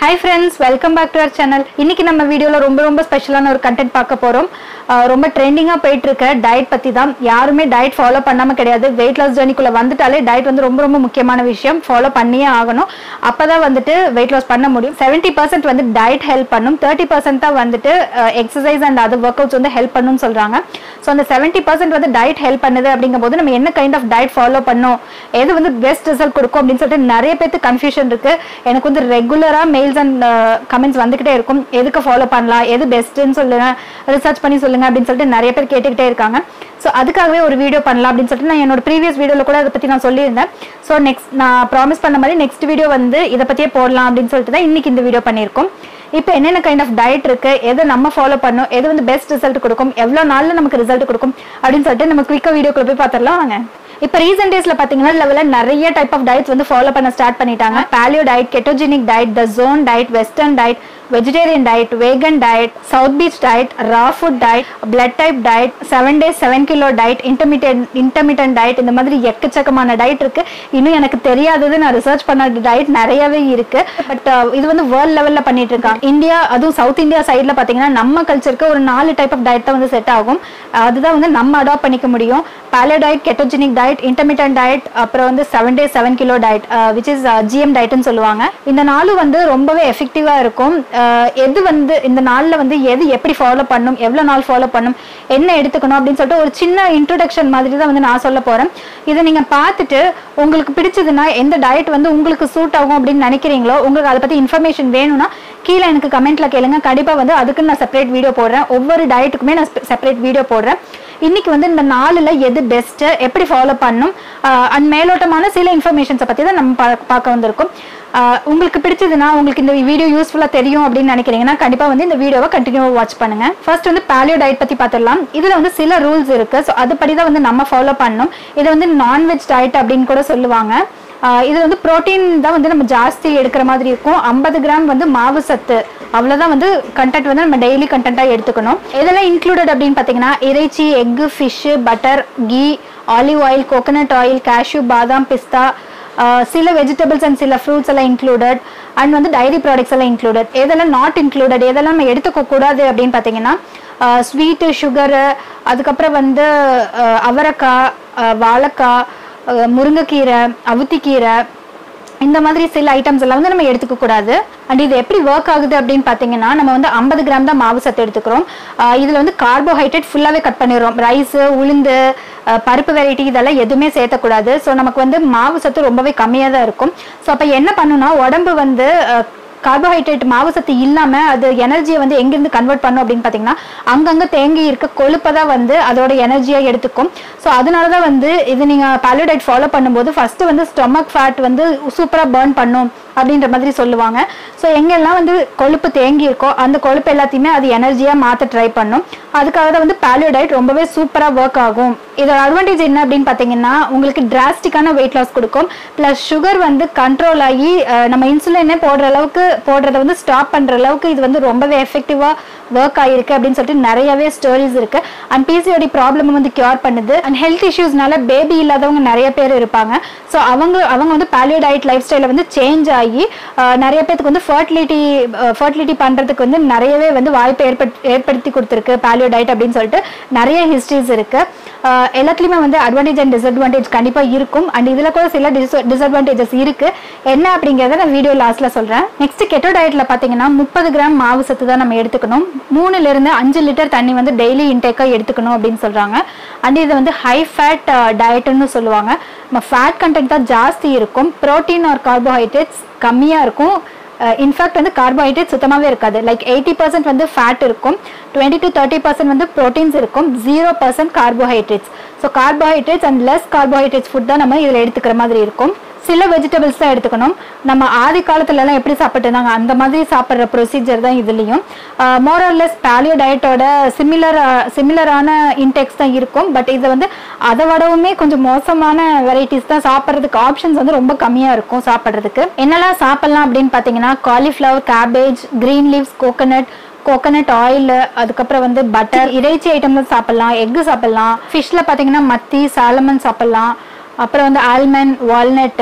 hi friends welcome back to our channel இன்னைக்கு நம்ம வீடியோவில் ரொம்ப ரொம்ப ஸ்பெஷலான ஒரு கண்டென்ட் பார்க்க போகிறோம் ரொம்ப ட்ரெண்டிங்காக போயிட்டு இருக்க டயட் பற்றி தான் யாருமே டயட் ஃபாலோ பண்ணாமல் கிடையாது வெயிட் லாஸ் ஜர்னிக்குள்ளே வந்துட்டாலே டயட் வந்து ரொம்ப ரொம்ப முக்கியமான விஷயம் ஃபாலோ பண்ணியே ஆகணும் அப்போ தான் வந்துட்டு வெயிட் லாஸ் பண்ண முடியும் செவன்ட்டி பர்சன்ட் வந்து டயட் ஹெல்ப் பண்ணும் தேர்ட்டி பர்சன்ட் தான் வந்துட்டு exercise and other workouts வந்து ஹெல்ப் பண்ணும்னு சொல்கிறாங்க ஸோ அந்த செவன்ட்டி பர்சன்ட் வந்து டயட் ஹெல்ப் பண்ணுது அப்படிங்கும்போது நம்ம என்ன கைண்ட் ஆஃப் டயட் ஃபாலோ பண்ணோம் எது வந்து பெஸ்ட் ரிசல்ட் கொடுக்கும் அப்படின்னு சொல்லிட்டு நிறைய பேருக்கு கன்ஃபியூஷன் இருக்கு எனக்கு வந்து ரெகுலராக மெயில்ஸ் அண்ட் கமெண்ட்ஸ் வந்துகிட்டே இருக்கும் எதுக்கு ஃபாலோ பண்ணலாம் எது பெஸ்ட்டுன்னு சொல்லுங்க ரிசர்ச் பண்ணி சொல்லுங்க அப்படின்னு சொல்லிட்டு நிறைய பேர் கேட்டுக்கிட்டே இருக்காங்க ஸோ அதுக்காகவே ஒரு வீடியோ பண்ணலாம் அப்படின்னு சொல்லிட்டு நான் என்னோட ப்ரீவியஸ் வீடியோவில் கூட அதை பற்றி நான் சொல்லியிருந்தேன் ஸோ நெக்ஸ்ட் நான் ப்ராமிஸ் பண்ண மாதிரி நெக்ஸ்ட் வீடியோ வந்து இதை பற்றியே போடலாம் அப்படின்னு சொல்லிட்டு தான் இன்னைக்கு இந்த வீடியோ பண்ணியிருக்கோம் இப்போ என்னென்ன கைண்ட் ஆஃப் டயட் இருக்கு எதை நம்ம ஃபாலோ பண்ணணும் எது வந்து பெஸ்ட் ரிசல்ட் கொடுக்கும் எவ்வளோ நாளில் நமக்கு ரிசல்ட் கொடுக்கும் அப்படின்னு சொல்லிட்டு நம்ம குயிக்காக வீடியோக்குள்ள போய் பார்த்துடலாம் வாங்க இப்போ ரீசெண்ட் டேஸ்ல பாத்தீங்கன்னா லெவலில் நிறைய டைப் ஆஃப் டயட்ஸ் வந்து ஃபாலோ பண்ண ஸ்டார்ட் பண்ணிட்டாங்க paleo diet ketogenic diet the zone diet western diet vegetarian diet vegan diet south beach diet raw food diet blood type diet seven days seven kilo diet intermittent intermittent diet இந்த மாதிரி எக்கச்சக்கமான diet இருக்கு இன்னும் எனக்கு தெரியாதது நான் research பண்ண diet நிறையவே இருக்கு பட் இது வந்து வேர்ல்ட் லெவல்ல பண்ணிட்டு இருக்காங்க இந்தியா அதுவும் சவுத் இந்தியா சைட்ல பாத்தீங்கன்னா நம்ம கல்ச்சருக்கு ஒரு நாலு டைப் ஆஃப் டயட் தான் வந்து செட் ஆகும் அதுதான் வந்து நம்ம அடாப்ட் பண்ணிக்க முடியும் paleo diet ketogenic diet intermittent diet அப்புறம் வந்து seven days seven kilo diet which is GM டயட்னு சொல்லுவாங்க இந்த நாலு வந்து ரொம்பவே எஃபெக்டிவா இருக்கும் எது வந்து இந்த நாளில் வந்து எது எப்படி ஃபாலோ பண்ணும் எவ்வளோ நாள் ஃபாலோ பண்ணும் என்ன எடுத்துக்கணும் அப்படின்னு சொல்லிட்டு ஒரு சின்ன இன்ட்ரொடக்ஷன் மாதிரி தான் வந்து நான் சொல்ல போகிறேன் இதை நீங்கள் பார்த்துட்டு உங்களுக்கு பிடிச்சதுன்னா எந்த டயட் வந்து உங்களுக்கு சூட் ஆகும் அப்படின்னு நினைக்கிறீங்களோ உங்களுக்கு அதை பற்றி இன்ஃபர்மேஷன் வேணும்னா கீழே எனக்கு கமெண்ட்ல கேளுங்க கண்டிப்பாக வந்து அதுக்கு நான் செப்பரேட் வீடியோ போடுறேன் ஒவ்வொரு டயட்டுக்குமே நான் செப்பரேட் வீடியோ போடுறேன் இன்னைக்கு வந்து இந்த நாளில் எது பெஸ்ட்டு எப்படி ஃபாலோ பண்ணும் அண்ட் மேலோட்டமான சில இன்ஃபர்மேஷன்ஸை பற்றி தான் நம்ம பார்க்க வந்திருக்கோம் உங்களுக்கு பிடிச்சதுன்னா உங்களுக்கு இந்த வீடியோ யூஸ்ஃபுல்லாக தெரியும் அப்படின்னு நினைக்கிறீங்கன்னா கண்டிப்பாக வந்து இந்த வீடியோவை கண்டினியூவாக வாட்ச் பண்ணுங்க ஃபர்ஸ்ட் வந்து பேலியோ டயட் பற்றி பார்த்துடலாம் இதில் வந்து சில ரூல்ஸ் இருக்கு ஸோ அதுபடி தான் வந்து நம்ம ஃபாலோ பண்ணணும் இதை வந்து நான்வெஜ் டயட் அப்படின்னு கூட சொல்லுவாங்க இது வந்து ப்ரோட்டீன் தான் வந்து நம்ம ஜாஸ்தி எடுக்கிற மாதிரி இருக்கும் ஐம்பது கிராம் வந்து மாவு சத்து அவ்வளோதான் வந்து கண்டென்ட் வந்து நம்ம டெய்லி கண்டென்ட்டாக எடுத்துக்கணும் இதெல்லாம் இன்க்ளூடட் அப்படின்னு பார்த்தீங்கன்னா இறைச்சி egg fish butter ghee olive oil coconut oil cashew பாதாம் பிஸ்தா சில வெஜிடபிள்ஸ் அண்ட் சில ஃப்ரூட்ஸ் எல்லாம் இன்க்ளூடட் அண்ட் வந்து டைரி ப்ராடக்ட்ஸ் எல்லாம் இன்க்ளூடட் எதெல்லாம் நாட் இன்க்ளூடட் எதெல்லாம் நம்ம எடுத்துக்க கூடாது அப்படின்னு பார்த்தீங்கன்னா ஸ்வீட்டு சுகரு அதுக்கப்புறம் வந்து அவரைக்காய் வாழைக்காய் முருங்கைக்கீரை அவுத்திக்கீரை இந்த மாதிரி சில ஐட்டம்ஸ் எல்லாம் வந்து நம்ம எடுத்துக்க கூடாது அண்ட் இது எப்படி ஒர்க் ஆகுது அப்படின்னு பார்த்தீங்கன்னா நம்ம வந்து ஐம்பது கிராம் தான் மாவு சத்து எடுத்துக்கிறோம் இதில் வந்து கார்போஹைட்ரேட் ஃபுல்லாகவே கட் பண்ணிடுறோம் ரைஸு உளுந்து பருப்பு வெரைட்டி இதெல்லாம் எதுவுமே சேர்த்தக்கூடாது ஸோ நமக்கு வந்து மாவு சத்து ரொம்பவே கம்மியாக தான் இருக்கும் ஸோ அப்போ என்ன பண்ணுன்னா உடம்பு வந்து கார்போஹைட்ரேட் மாவு சத்து இல்லாமல் அது எனர்ஜியை வந்து எங்கேருந்து கன்வெர்ட் பண்ணும் அப்படின்னு பார்த்தீங்கன்னா அங்கங்கே தேங்கி இருக்க கொழுப்பை தான் வந்து அதோட எனர்ஜியாக எடுத்துக்கும் ஸோ அதனால தான் வந்து இது நீங்கள் பேலோடைட் ஃபாலோ பண்ணும்போது ஃபஸ்ட்டு வந்து ஸ்டொமக் ஃபேட் வந்து சூப்பராக பேர்ன் பண்ணும் அப்படின்ற மாதிரி சொல்லுவாங்க ஸோ எங்கெல்லாம் வந்து கொழுப்பு தேங்கி இருக்கோ அந்த கொழுப்பு எல்லாத்தையுமே அது எனர்ஜியாக மாற்ற ட்ரை பண்ணும் அதுக்காக தான் வந்து பேலியோ டயட் ரொம்பவே சூப்பராக ஒர்க் ஆகும் இதோட அட்வான்டேஜ் என்ன அப்படின்னு பார்த்தீங்கன்னா உங்களுக்கு டிராஸ்டிக்கான வெயிட் லாஸ் கொடுக்கும் ப்ளஸ் சுகர் வந்து கண்ட்ரோல் ஆகி நம்ம இன்சுலினே போடுற அளவுக்கு போடுறத வந்து ஸ்டாப் பண்ணுற அளவுக்கு இது வந்து ரொம்பவே எஃபெக்டிவாக ஒர்க் ஆகிருக்கு அப்படின்னு சொல்லிட்டு நிறையவே ஸ்டோரிஸ் இருக்கு அண்ட் பிசிஓடி ப்ராப்ளம் வந்து கியூர் பண்ணுது அண்ட் ஹெல்த் இஷ்யூஸ்னால பேபி இல்லாதவங்க நிறைய பேர் இருப்பாங்க ஸோ அவங்க அவங்க வந்து பேலியோ டயட் லைஃப் ஸ்டைலை வந்து சேஞ்ச் ஆகி நிறைய பேருக்கு வந்து ஃபர்டிலிட்டி ஃபர்டிலிட்டி பண்ணுறதுக்கு வந்து நிறையவே வந்து வாய்ப்பை ஏற்படுத்தி ஏற்படுத்தி கொடுத்துருக்கு பேலியோ டயட் அப்படின்னு சொல்லிட்டு நிறைய ஹிஸ்ட்ரிஸ் இருக்கு எல்லாத்துலேயுமே வந்து அட்வான்டேஜ் அண்ட் டிஸ்அட்வான்டேஜ் கண்டிப்பாக இருக்கும் அண்ட் இதில் கூட சில டிஸ் டிஸ்அட்வான்டேஜஸ் இருக்கு என்ன அப்படிங்கிறத நான் வீடியோ லாஸ்ட்ல சொல்கிறேன் நெக்ஸ்ட் கெட்டோ டயட்ல பார்த்தீங்கன்னா முப்பது கிராம் மாவு சத்து தான் நம்ம எடுத்துக்கணும் மூணுல இருந்து அஞ்சு லிட்டர் தண்ணி வந்து டெய்லி இன்டேக்காக எடுத்துக்கணும் அப்படின்னு சொல்றாங்க அண்ட் இது வந்து ஹை ஃபேட் டயட்னு சொல்லுவாங்க நம்ம ஃபேட் கண்டென்ட் தான் ஜாஸ்தி இருக்கும் ப்ரோட்டீன் ஆர் கார்போஹைட்ரேட்ஸ் கம்மியாக இருக்கும் இன்ஃபேக்ட் வந்து கார்போஹைட்ரேட் சுத்தமாகவே இருக்காது லைக் எயிட்டி பர்சன்ட் வந்து ஃபேட் இருக்கும் டுவெண்ட்டி டு தேர்ட்டி பர்சன்ட் வந்து ப்ரோட்டீன்ஸ் இருக்கும் zero percent carbohydrates so carbohydrates and less carbohydrates food தான் நம்ம இதில் எடுத்துக்கிற மாதிரி இருக்கும் சில வெஜிடபிள்ஸ் தான் எடுத்துக்கணும் நம்ம ஆதி காலத்துலலாம் எப்படி சாப்பிட்டு இருந்தாங்க அந்த மாதிரி சாப்பிட்ற ப்ரொசீஜர் தான் இதுலேயும் மோரல்லெஸ் பேலியோ டயட்டோட சிமிலர் சிமிலரான இன்டெக்ஸ் தான் இருக்கும் பட் இதை வந்து அதை விடவுமே கொஞ்சம் மோசமான வெரைட்டிஸ் தான் சாப்பிட்றதுக்கு ஆப்ஷன்ஸ் வந்து ரொம்ப கம்மியாக இருக்கும் சாப்பிட்றதுக்கு என்னெல்லாம் சாப்பிட்லாம் அப்படின்னு பார்த்தீங்கன்னா cauliflower cabbage green leaves coconut coconut oil அதுக்கப்புறம் வந்து பட்டர் இறைச்சி ஐட்டம்ல சாப்பிடலாம் எக்கு சாப்பிடலாம் ஃபிஷ்ல பார்த்தீங்கன்னா மத்தி சாலமன் சாப்பிடலாம் அப்புறம் வந்து almond walnut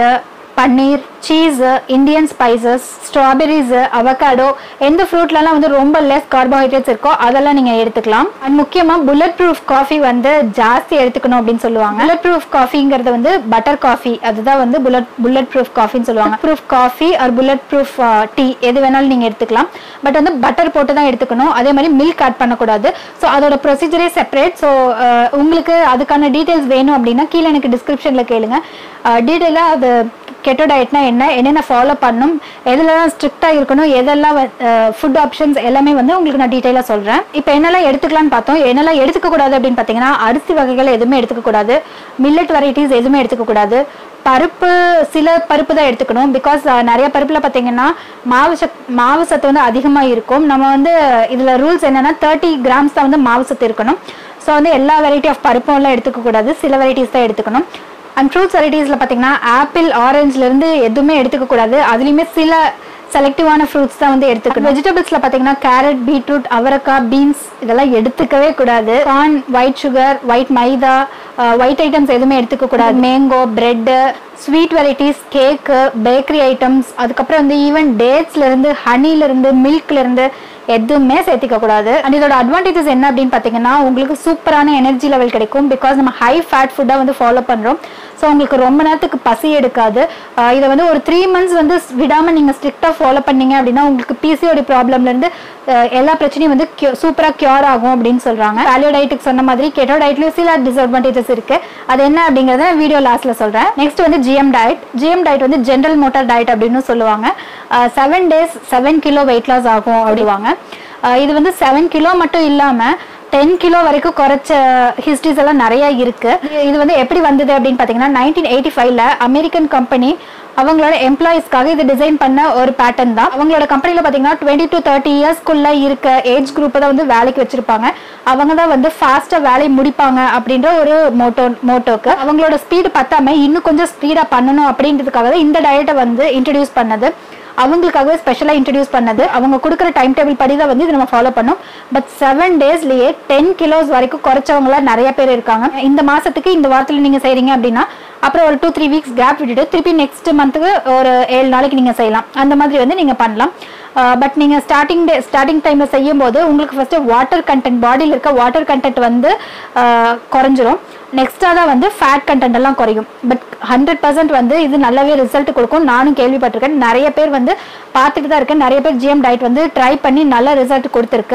paneer cheese Indian spices strawberries avocado எந்த ஃப்ரூட்லலாம் வந்து ரொம்ப லெஸ் கார்போஹைட்ரேட்ஸ் இருக்கோ அதெல்லாம் நீங்கள் எடுத்துக்கலாம் அண்ட் முக்கியமாக புல்லட் ப்ரூஃப் காஃபி வந்து ஜாஸ்தி எடுத்துக்கணும் அப்படின்னு சொல்லுவாங்க புல்லட் ப்ரூஃப் காஃபிங்கிறது வந்து பட்டர் காஃபி அதுதான் வந்து புல்லட் புல்லட் ப்ரூஃப் காஃபின்னு சொல்லுவாங்க proof coffee or bullet proof tea எது வேணாலும் நீங்கள் எடுத்துக்கலாம் பட் வந்து பட்டர் போட்டு தான் எடுத்துக்கணும் அதே மாதிரி மில்க் ஆட் பண்ணக்கூடாது ஸோ அதோட ப்ரொசீஜரே செப்பரேட் ஸோ உங்களுக்கு அதுக்கான டீட்டெயில்ஸ் வேணும் அப்படின்னா கீழே எனக்கு டிஸ்கிரிப்ஷனில் கேளுங்க டீட்டெயிலாக அது கெட்டோ டயட்னா என்ன என்னென்ன ஃபாலோ பண்ணணும் எதுலலாம் ஸ்ட்ரிக்டாக இருக்கணும் எதெல்லாம் ஃபுட் ஆப்ஷன்ஸ் எல்லாமே வந்து உங்களுக்கு நான் டீட்டெயிலாக சொல்கிறேன் இப்போ என்னெல்லாம் எடுத்துக்கலாம்னு பார்த்தோம் என்னெல்லாம் எடுத்துக்கக்கூடாது அப்படின்னு பார்த்தீங்கன்னா அரிசி வகைகள் எதுவுமே எடுத்துக்கக்கூடாது மில்லட் வெரைட்டிஸ் எதுவுமே எடுத்துக்கக்கூடாது பருப்பு சில பருப்பு தான் எடுத்துக்கணும் பிகாஸ் நிறைய பருப்பில் பார்த்தீங்கன்னா மாவு சத் மாவு சத்து வந்து அதிகமாக இருக்கும் நம்ம வந்து இதில் ரூல்ஸ் என்னென்னா தேர்ட்டி கிராம்ஸ் தான் வந்து மாவு சத்து இருக்கணும் ஸோ வந்து எல்லா வெரைட்டி ஆஃப் பருப்பும் எல்லாம் எடுத்துக்கக்கூடாது சில வெரைட்டிஸ் தான் எடுத்துக்கணும் அண்ட் ஃப்ரூட்ஸ் வெரைட்டிஸில் பார்த்தீங்கன்னா ஆப்பிள் ஆரஞ்சுலேருந்து எதுவுமே எடுத்துக்கக்கூடாது அதுலேயுமே சில செலக்டிவான ஃப்ரூட்ஸ் தான் வந்து எடுத்துக்கணும் வெஜிடபிள்ஸில் பார்த்தீங்கன்னா கேரட் பீட்ரூட் அவரக்காய் பீன்ஸ் இதெல்லாம் எடுத்துக்கவே கூடாது corn white sugar white maida white items எதுவுமே எடுத்துக்க கூடாது mango bread sweet varieties cake bakery items அதுக்கப்புறம் வந்து ஈவன் டேட்ஸ்லேருந்து ஹனிலேருந்து மில்க்லேருந்து எதுவுமே சேர்த்திக்க கூடாது அண்ட் இதோட அட்வான்டேஜஸ் என்ன அப்படின்னு பார்த்தீங்கன்னா உங்களுக்கு சூப்பரான எனர்ஜி லெவல் கிடைக்கும் பிகாஸ் நம்ம ஹை ஃபேட் ஃபுட்டாக வந்து ஃபாலோ பண்ணுறோம் ஸோ உங்களுக்கு ரொம்ப நேரத்துக்கு பசி எடுக்காது ஆஹ் இதை வந்து ஒரு த்ரீ மந்த்ஸ் வந்து விடாமல் நீங்கள் ஸ்ட்ரிக்டாக ஃபாலோ பண்ணீங்க அப்படின்னா உங்களுக்கு பிசிஓடி ப்ராப்ளம்லேருந்து எல்லா பிரச்சனையும் வந்து சூப்பராக க்யூர் ஆகும் அப்படின்னு சொல்கிறாங்க வேல்யூ டயட்டுக்கு சொன்ன மாதிரி கெட்டோ டயட்லேயும் சில டிஸ்அட்வான்டேஜஸ் இருக்குது அது என்ன அப்படிங்கிறத வீடியோ லாஸ்ட்டில் சொல்கிறேன் நெக்ஸ்ட் வந்து ஜிஎம் டயட் ஜிஎம் டயட் வந்து ஜென்ரல் மோட்டார் டயட் அப்படின்னு சொல்லுவாங்க seven days seven kilo weight loss ஆகும் அப்படிவாங்க ஆஹ் இது வந்து செவன் கிலோ மட்டும் இல்லாமல் டென் கிலோ வரைக்கும் குறைச்ச ஹிஸ்ட்ரிஸ் எல்லாம் நிறைய இருக்கு இது- இது வந்து எப்படி வந்தது அப்படின்னு பார்த்தீங்கன்னா நைன்டீன் எயிட்டி ஃபைவ்ல அமெரிக்கன் கம்பெனி அவங்களோட எம்ப்ளாயிஸ்க்காக இது டிசைன் பண்ண ஒரு பேட்டர்ன் தான் அவங்களோட கம்பெனியில் பார்த்தீங்கன்னா டுவெண்ட்டி டு தேர்ட்டி இயர்ஸ்க்குள்ள இருக்க ஏஜ் குரூப்பை தான் வந்து வேலைக்கு வச்சிருப்பாங்க அவங்க தான் வந்து ஃபாஸ்ட்டாக வேலையை முடிப்பாங்க அப்படின்ற ஒரு மோட்டோ மோட்டோக்கு அவங்களோட ஸ்பீடு பத்தாம இன்னும் கொஞ்சம் ஸ்பீடாக பண்ணணும் அப்படின்றதுக்காக தான் இந்த டயட்டை வந்து இன்ட்ரடியூஸ் பண்ணது அவங்களுக்காகவே ஸ்பெஷலாக இன்ட்ரடியூஸ் பண்ணது அவங்க கொடுக்குற டைம் டேபிள் படி தான் வந்து இது நம்ம ஃபாலோ பண்ணோம் பட் செவன் டேஸ்லயே டென் கிலோஸ் வரைக்கும் குறைச்சவங்களாம் நிறைய பேர் இருக்காங்க இந்த மாசத்துக்கு இந்த வாரத்தில் நீங்கள் செய்றீங்க அப்படின்னா அப்புறம் ஒரு டூ த்ரீ வீக்ஸ் கேப் விட்டுட்டு திருப்பி நெக்ஸ்ட் மந்த்துக்கு ஒரு ஏழு நாளைக்கு நீங்கள் செய்யலாம் அந்த மாதிரி வந்து நீங்கள் பண்ணலாம் பட் நீங்கள் ஸ்டார்டிங் டே ஸ்டார்டிங் டைமில் செய்யும் போது உங்களுக்கு ஃபஸ்ட்டு வாட்டர் கண்டென்ட் பாடியில் இருக்க வாட்டர் கண்டென்ட் வந்து ஆஹ், குறைஞ்சிரும் நெக்ஸ்ட்டாக தான் வந்து ஃபேட் கண்டென்ட் எல்லாம் குறையும் பட் ஹண்ட்ரட் பர்சன்ட் வந்து இது நல்லாவே ரிசல்ட் கொடுக்கும் நானும் கேள்விப்பட்டிருக்கேன் நிறைய பேர் வந்து பார்த்துட்டு தான் இருக்கேன் நிறைய பேர் ஜிஎம் டயட் வந்து ட்ரை பண்ணி நல்ல ரிசல்ட் கொடுத்துருக்கு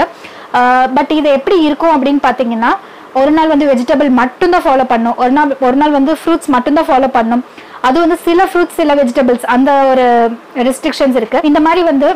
பட் இது எப்படி இருக்கும் அப்படின்னு பார்த்தீங்கன்னா ஒரு நாள் வந்து வெஜிடபிள் மட்டும்தான் ஃபாலோ பண்ணும் ஒரு நாள் ஒரு நாள் வந்து ஃப்ரூட்ஸ் மட்டும்தான் ஃபாலோ பண்ணும் அது வந்து சில ஃப்ரூட்ஸ் சில வெஜிடபிள்ஸ் அந்த ஒரு ரெஸ்ட்ரிக்ஷன்ஸ் இருக்கு இந்த மாதிரி வந்து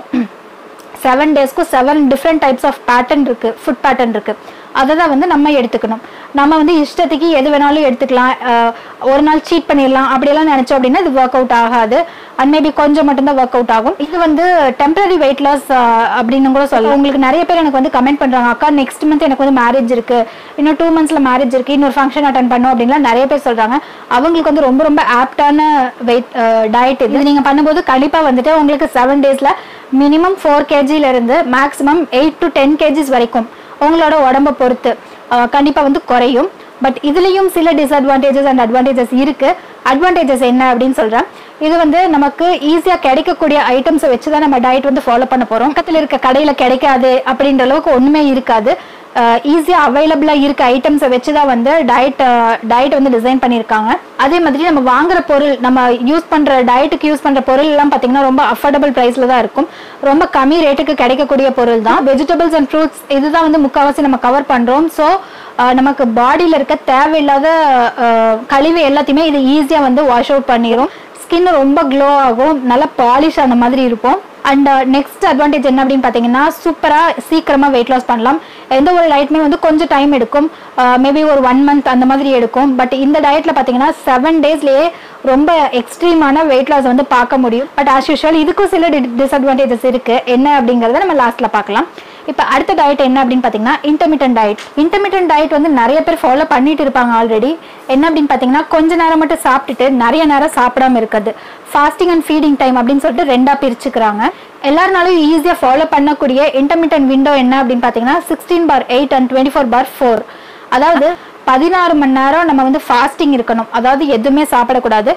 செவன் டேஸ்க்கும் seven different types of pattern இருக்கு ஃபுட் பேட்டர்ன் இருக்கு அதை தான் வந்து நம்ம எடுத்துக்கணும் நம்ம வந்து இஷ்டத்துக்கு எது வேணாலும் எடுத்துக்கலாம் அஹ் ஒரு நாள் சீட் பண்ணிடலாம் அப்படியெல்லாம் நினைச்சோம் அப்படின்னா இது ஒர்க் அவுட் ஆகாது அண்ட் மேபி கொஞ்சம் மட்டும்தான் ஒர்க் அவுட் ஆகும் இது வந்து டெம்பரரி வெயிட் லாஸ் அப்படின்னு கூட சொல்லலாம் உங்களுக்கு நிறைய பேர் எனக்கு வந்து கமெண்ட் பண்றாங்க அக்கா நெக்ஸ்ட் மந்த் எனக்கு வந்து மேரேஜ் இருக்கு இன்னும் டூ மந்த்ஸ்ல மேரேஜ் இருக்கு இன்னொரு ஃபங்க்ஷன் அட்டன் பண்ணும் அப்படின்லாம் நிறைய பேர் சொல்றாங்க அவங்களுக்கு வந்து ரொம்ப ரொம்ப ஆப்டான வெயிட் டயட் இது நீங்க பண்ணும்போது கண்டிப்பா வந்துட்டு உங்களுக்கு செவன் டேஸ்ல மினிமம் ஃபோர் கேஜில இருந்து maximum eight to ten KGs வரைக்கும் உங்களோட உடம்ப பொறுத்து அஹ், கண்டிப்பா வந்து குறையும் பட் இதுலயும் சில டிஸ்அட்வான்டேஜஸ் அண்ட் அட்வான்டேஜஸ் இருக்கு அட்வான்டேஜஸ் என்ன அப்படின்னு சொல்றேன் இது வந்து நமக்கு ஈஸியா கிடைக்கக்கூடிய ஐட்டம்ஸை வச்சு தான் நம்ம டயட் வந்து ஃபாலோ பண்ண போறோம் பக்கத்துல இருக்க கடையில கிடைக்காது அப்படின்ற அளவுக்கு ஒண்ணுமே இருக்காது ஈஸியாக அவைலபிளாக இருக்க ஐட்டம்ஸை வச்சு தான் வந்து டயட் டயட் வந்து டிசைன் பண்ணியிருக்காங்க அதே மாதிரி நம்ம வாங்குற பொருள் நம்ம யூஸ் பண்ணுற டயட்டுக்கு யூஸ் பண்ணுற பொருள் எல்லாம் பார்த்தீங்கன்னா ரொம்ப அஃபோர்டபுள் ப்ரைஸில் தான் இருக்கும் ரொம்ப கம்மி ரேட்டுக்கு கிடைக்கக்கூடிய பொருள் தான் வெஜிடபிள்ஸ் அண்ட் ஃப்ரூட்ஸ் இதுதான் வந்து முக்கால்வாசி நம்ம கவர் பண்ணுறோம் ஸோ நமக்கு பாடியில் இருக்க தேவையில்லாத அஹ், கழிவு எல்லாத்தையுமே இது ஈஸியாக வந்து வாஷ் அவுட் பண்ணிடும் ஸ்கின் ரொம்ப க்ளோ ஆகும் நல்லா பாலிஷ் ஆன மாதிரி இருக்கும் அண்ட் நெக்ஸ்ட் அட்வான்டேஜ் என்ன அப்படின்னு பார்த்தீங்கன்னா சூப்பராக சீக்கிரமாக வெயிட் லாஸ் பண்ணலாம் எந்த ஒரு டயட்டுமே வந்து கொஞ்சம் டைம் எடுக்கும் மேபி ஒரு ஒன் மந்த் அந்த மாதிரி எடுக்கும் பட் இந்த டயட்டில் பார்த்தீங்கன்னா செவன் டேஸ்லேயே ரொம்ப எக்ஸ்ட்ரீமான வெயிட் லாஸ் வந்து பார்க்க முடியும் பட் ஆஸ் யூஷுவல் இதுக்கும் சில டிஸ்அட்வான்டேஜஸ் இருக்குது என்ன அப்படிங்கிறத நம்ம லாஸ்ட்டில் பார்க்கலாம் இப்போ அடுத்த டயட் என்ன அப்படின்னு பார்த்தீங்கன்னா இன்டர்மீடியன் டயட் இன்டர்மீடியன் டயட் வந்து நிறைய பேர் ஃபாலோ பண்ணிட்டு இருப்பாங்க ஆல்ரெடி என்ன அப்படின்னு பார்த்தீங்கன்னா கொஞ்ச நேரம் மட்டும் சாப்பிட்டுட்டு நிறைய நேரம் சாப்பிடாம இருக்குது ஃபாஸ்டிங் அண்ட் ஃபீடிங் டைம் அப்படின்னு சொல்லிட்டு ரெண்டா பிரிச்சுக்கிறாங்க எல்லாருனாலும் ஈஸியாக ஃபாலோ பண்ணக்கூடிய இன்டர்மீடியன் விண்டோ என்ன அப்படின்னு பார்த்தீங்கன்னா sixteen bar eight and twenty four bar four அதாவது பதினாறு மணி நேரம் நம்ம வந்து ஃபாஸ்டிங் இருக்கணும் அதாவது எதுவுமே சாப்பிடக்கூடாது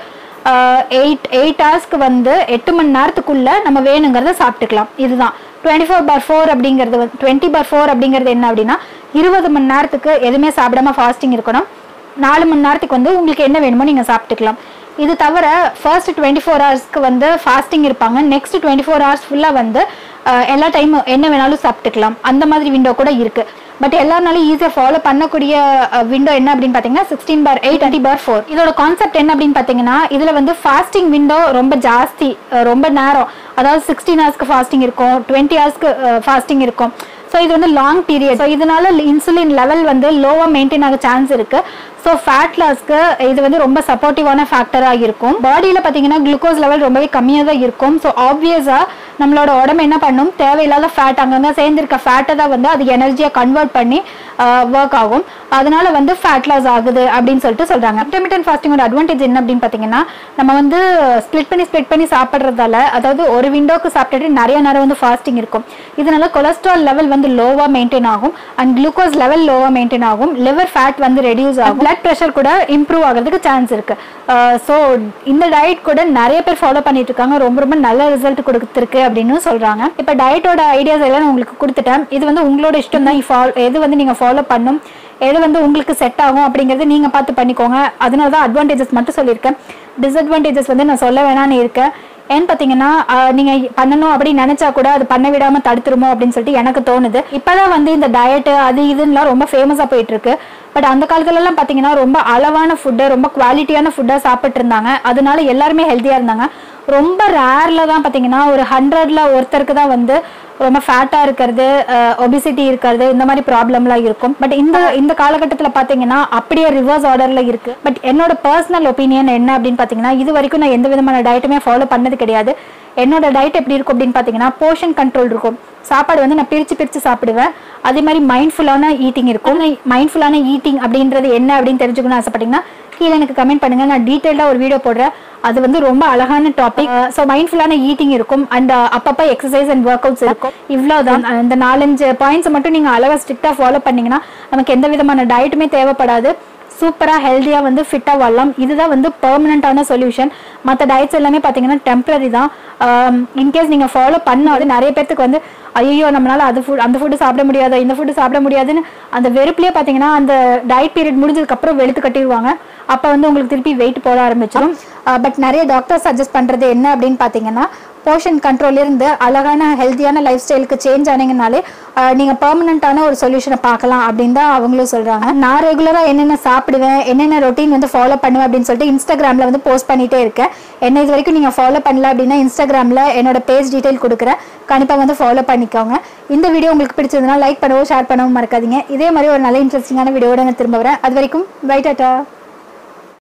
எயிட் எயிட் ஹவர்ஸ்க்கு வந்து எட்டு மணி நேரத்துக்குள்ள நம்ம வேணுங்கிறத சாப்பிட்டுக்கலாம் இதுதான் டுவெண்ட்டி ஃபோர் பார் ஃபோர் அப்படிங்கிறது வந்து டுவெண்ட்டி பார் ஃபோர் அப்படிங்கிறது என்ன அப்படின்னா இருபது மணி நேரத்துக்கு எதுவுமே சாப்பிடாம ஃபாஸ்டிங் இருக்கணும் நாலு மணி நேரத்துக்கு வந்து உங்களுக்கு என்ன வேணுமோ நீங்கள் சாப்பிட்டுக்கலாம் இது தவிர ஃபர்ஸ்ட் டுவெண்ட்டி ஃபோர் ஹவர்ஸ்க்கு வந்து ஃபாஸ்டிங் இருப்பாங்க நெக்ஸ்ட் டுவெண்ட்டி ஃபோர் ஹவர்ஸ் ஃபுல்லாக வந்து அஹ், எல்லா டைம் என்ன வேணாலும் சாப்பிட்டுக்கலாம் அந்த மாதிரி விண்டோ கூட இருக்கு பட் எல்லாருனாலும் ஈஸியாக ஃபாலோ பண்ணக்கூடிய விண்டோ என்ன அப்படின்னு பார்த்தீங்கன்னா sixteen bar eight twenty bar four இதோட கான்செப்ட் என்ன அப்படின்னு பார்த்தீங்கன்னா இதில் வந்து ஃபாஸ்டிங் விண்டோ ரொம்ப ஜாஸ்தி அஹ், ரொம்ப நேரம் அதாவது சிக்ஸ்டீன் ஹவர்ஸ்க்கு ஃபாஸ்டிங் இருக்கும் டுவெண்ட்டி ஹவர்ஸ்க்கு ஃபாஸ்டிங் இருக்கும் ஸோ இது வந்து லாங் பீரியட் ஸோ இதனால இன்சுலின் லெவல் வந்து லோவாக மெயின்டைன் ஆக சான்ஸ் இருக்கு ஸோ ஃபேட் லாஸ்க்கு இது வந்து ரொம்ப சப்போர்ட்டிவான ஃபேக்டராக இருக்கும் பாடியில் பார்த்தீங்கன்னா குளுக்கோஸ் லெவல் ரொம்பவே கம்மியாக தான் இருக்கும் ஸோ ஆப்வியஸாக நம்மளோட உடம்பு என்ன பண்ணும் தேவையில்லாத ஃபேட் அங்கங்கே சேர்ந்திருக்க ஃபேட்டை தான் வந்து அது எனர்ஜியாக கன்வெர்ட் பண்ணி ஒர்க் ஆகும் அதனால வந்து ஃபேட் லாஸ் ஆகுது அப்படின்னு சொல்லிட்டு சொல்றாங்க இன்டர்மீடியன் ஃபாஸ்டிங்கோட அட்வான்டேஜ் என்ன அப்படின்னு பார்த்தீங்கன்னா நம்ம வந்து ஸ்ப்ளிட் பண்ணி ஸ்ப்ளிட் பண்ணி சாப்பிட்றதால அதாவது ஒரு விண்டோக்கு சாப்பிட்டுட்டு நிறைய நேரம் வந்து ஃபாஸ்டிங் இருக்கும் இதனால கொலஸ்ட்ரால் லெவல் வந்து லோவாக மெயின்டைன் ஆகும் அண்ட் குளுக்கோஸ் லெவல் லோவாக மெயின்டைன் ஆகும் லிவர் ஃபேட் வந்து ரெடியூஸ் ஆகும் பிளட் ப்ரெஷர் கூட இம்ப்ரூவ் ஆகிறதுக்கு சான்ஸ் இருக்கு ஸோ இந்த டயட் கூட நிறைய பேர் ஃபாலோ பண்ணிட்டு இருக்காங்க ரொம்ப ரொம்ப நல்ல ரிசல்ட் கொடுத்துருக்கு அப்படின்னு சொல்றாங்க இப்போ டயட்டோட ஐடியாஸ் எல்லாம் நான் உங்களுக்கு கொடுத்துட்டேன் இது வந்து உங்களோட இஷ்டம் தான் ஃபாலோ எது வந்து நீங்க ஃபாலோ பண்ணும் எது வந்து உங்களுக்கு செட் ஆகும் அப்படிங்கறது நீங்க பார்த்து பண்ணிக்கோங்க அதனால தான் அட்வான்டேஜஸ் மட்டும் சொல்லியிருக்கேன் டிஸ்அட்வான்டேஜஸ் வந்து நான் சொல்ல வேணாம்னு இருக்கேன் ஏன்னு பார்த்தீங்கன்னா ஆஹ், நீங்க பண்ணணும் அப்படின்னு நினைச்சா கூட அது பண்ண விடாம தடுத்துருமோ அப்படின்னு சொல்லிட்டு எனக்கு தோணுது இப்பதான் வந்து இந்த டயட் அது இதுலாம் ரொம்ப ஃபேமஸா போயிட்டு இருக்கு பட் அந்த காலத்துல எல்லாம் பாத்தீங்கன்னா ரொம்ப அளவான ஃபுட்டு ரொம்ப குவாலிட்டியான ஃபுட்டா சாப்பிட்டு இருந்தாங்க அதனால எல்லாருமே ஹெல்த்தியா இருந்தாங்க ரொம்ப ரேர்ல தான் பாத்தீங்கன்னா ஒரு ஹண்ட்ரட்ல ஒருத்தருக்கு தான் வந்து ரொம்ப ஃபேட்டா இருக்கிறது ஒபிசிட்டி இருக்கிறது இந்த மாதிரி ப்ராப்ளம்லாம் இருக்கும் பட் இந்த இந்த காலகட்டத்துல பாத்தீங்கன்னா அப்படியே ரிவர்ஸ் ஆர்டர்ல இருக்கு பட் என்னோட பர்சனல் ஒப்பீனியன் என்ன அப்படின்னு பாத்தீங்கன்னா இது வரைக்கும் நான் எந்த விதமான டயட்டுமே ஃபாலோ பண்ணது கிடையாது என்னோட டயட் எப்படி இருக்கும் அப்படின்னு பாத்தீங்கன்னா போர்ஷன் கண்ட்ரோல் இருக்கும் சாப்பாடு வந்து நான் பிரிச்சு பிரிச்சு சாப்பிடுவேன் அதே மாதிரி மைண்ட்ஃபுல்லான ஈட்டிங் இருக்கும் மைண்ட்ஃபுல்லான ஈட்டிங் அப்படின்றது என்ன அப்படின்னு தெரிஞ்சுக்கணும்னு ஆசைப்பட்டீங்கன்னா கீழே எனக்கு கமெண்ட் பண்ணுங்க நான் டீட்டெயிலாக ஒரு வீடியோ போடுறேன் அது வந்து ரொம்ப அழகான டாபிக் ஸோ மைண்ட்ஃபுல்லான ஈட்டிங் இருக்கும் அண்ட் அப்பப்போ எக்ஸசைஸ் அண்ட் ஒர்க் அவுட்ஸ் இருக்கும் இவ்வளோதான் இந்த நாலஞ்சு பாயிண்ட்ஸ் மட்டும் நீங்கள் அழகாக ஸ்ட்ரிக்டாக ஃபாலோ பண்ணீங்கன்னா நமக்கு எந்த விதமான டயட்டுமே தேவைப்படாது சூப்பராக ஹெல்த்தியாக வந்து ஃபிட்டாக வாழலாம் இதுதான் வந்து பெர்மனண்ட்டான சொல்யூஷன் மற்ற டயட்ஸ் எல்லாமே பார்த்தீங்கன்னா டெம்பரரி தான் இன்கேஸ் நீங்கள் ஃபாலோ பண்ணாது நிறைய பேர்த்துக்கு வந்து ஐயோ நம்மளால அது ஃபுட் அந்த ஃபுட்டு சாப்பிட முடியாது இந்த ஃபுட்டு சாப்பிட முடியாதுன்னு அந்த வெறுப்புலேயே பார்த்தீங்கன்னா அந்த டயட் பீரியட் முடிஞ்சதுக்கப்புறம் வெளுத்து கட்டிடுவாங்க அப்போ வந்து உங்களுக்கு திருப்பி வெயிட் போட ஆரம்பிச்சிடும் பட் நிறைய டாக்டர்ஸ் சஜஸ்ட் பண்ணுறது என்ன அப்படின்னு பார்த்தீங்கன்னா போர்ஷன் கண்ட்ரோல் இருந்து அழகான ஹெல்த்தியான லைஃப் ஸ்டைலுக்கு சேஞ்ச் ஆனீங்கனாலே அஹ், நீங்க பெர்மனண்டான ஒரு சொல்யூஷனை பார்க்கலாம் அப்படின்னு தான் அவங்களும் சொல்றாங்க நான் ரெகுலரா என்னென்ன சாப்பிடுவேன் என்னென்ன ரொட்டீன் வந்து ஃபாலோ பண்ணுவேன் அப்படின்னு சொல்லிட்டு இன்ஸ்டாகிராம்ல வந்து போஸ்ட் பண்ணிட்டே இருக்கேன் என்ன இது வரைக்கும் நீங்க ஃபாலோ பண்ணல அப்படின்னா இன்ஸ்டாகிராம்ல என்னோட பேஜ் டீடைல் கொடுக்குறேன் கண்டிப்பா வந்து ஃபாலோ பண்ணிக்கோங்க இந்த வீடியோ உங்களுக்கு பிடிச்சதுன்னா லைக் பண்ணவும் ஷேர் பண்ணவும் மறக்காதீங்க இதே மாதிரி ஒரு நல்ல இன்ட்ரெஸ்டிங்கான வீடியோட நான் திரும்ப வரேன் அது வரைக்கும் பை டாட்டா